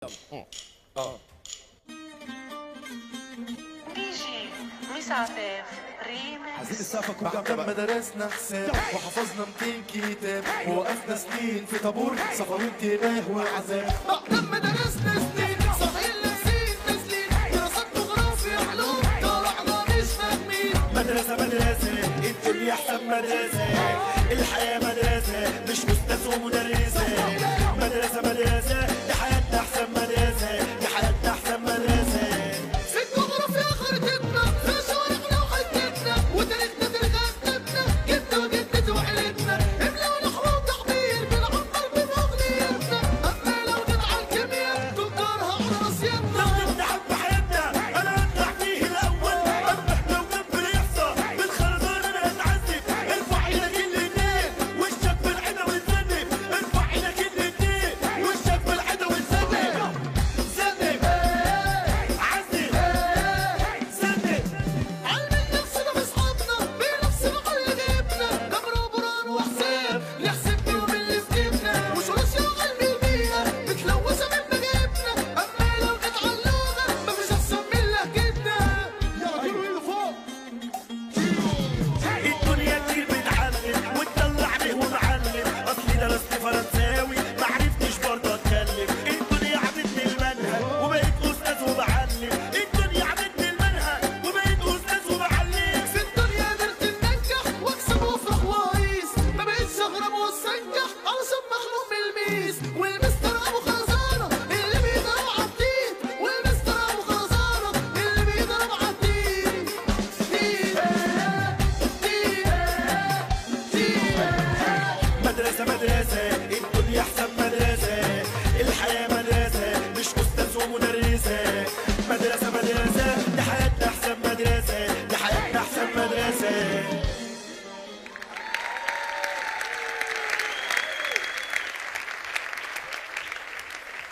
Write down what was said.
دي جي ميس عفاف ريمكس عزيز السقف بعد ما درسنا حساب وحفظنا 200 كتاب ووقفنا سنين في طابور سفر وانتباه وعذاب بعد ما درسنا سنين صحيح ناسين نازلين دراسات جغرافيا علوم طلعنا مش فاهمين مدرسة مدرسة الدنيا أحسن مدرسة الحياة مدرسة مش أستاذ ومدرسة